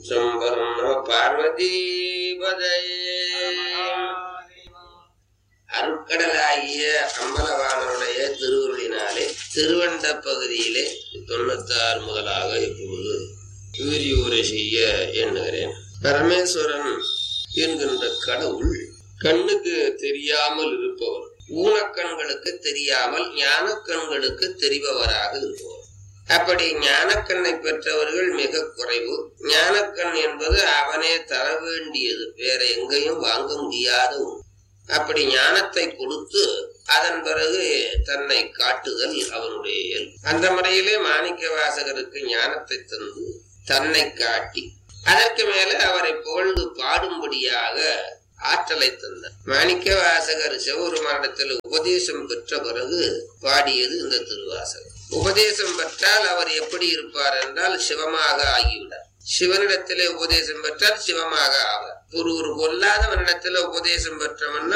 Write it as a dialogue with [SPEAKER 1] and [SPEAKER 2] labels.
[SPEAKER 1] திருச்சிற்றம்பலம் நம பார்வதி அருட்கடலாகிய அம்பலவாணருடைய திருவுருளினாலே திருவண்ட பகுதியிலே தொண்ணூத்தாறு முதலாக இப்பொழுது விரிவுரை செய்ய எண்ணுகிறேன் பரமேஸ்வரன் என்கின்ற கடவுள் கண்ணுக்கு தெரியாமல் இருப்பவர் ஊனக்கண்களுக்கு தெரியாமல் ஞானக்கண்களுக்கு தெரிபவராக இருப்பவர் அப்படி ஞானக்கண்ணை பெற்றவர்கள் மிக குறைவு ஞானக்கண் என்பது அவனே தர வேண்டியது வேற எங்கேயும் வாங்க முடியாத ஒன்று அப்படி ஞானத்தை கொடுத்து அதன் பிறகு தன்னை காட்டுதல் அவனுடைய இயல்பு அந்த முறையிலே மாணிக்க வாசகருக்கு ஞானத்தை தந்து தன்னை காட்டி அதற்கு மேல அவரை புகழ்ந்து பாடும்படியாக ஆற்றலை தந்தார் மாணிக்க வாசகர் சிவபெருமானிடத்தில் உபதேசம் பெற்ற பிறகு பாடியது இந்த திருவாசகம் உபதேசம் பெற்றால் அவர் எப்படி இருப்பார் என்றால் சிவமாக ஆகிவிடார் சிவனிடத்திலே உபதேசம் பெற்றால் சிவமாக ஆவார் ஒரு ஒரு பொல்லாதவனிடத்துல உபதேசம் பெற்றவன்னா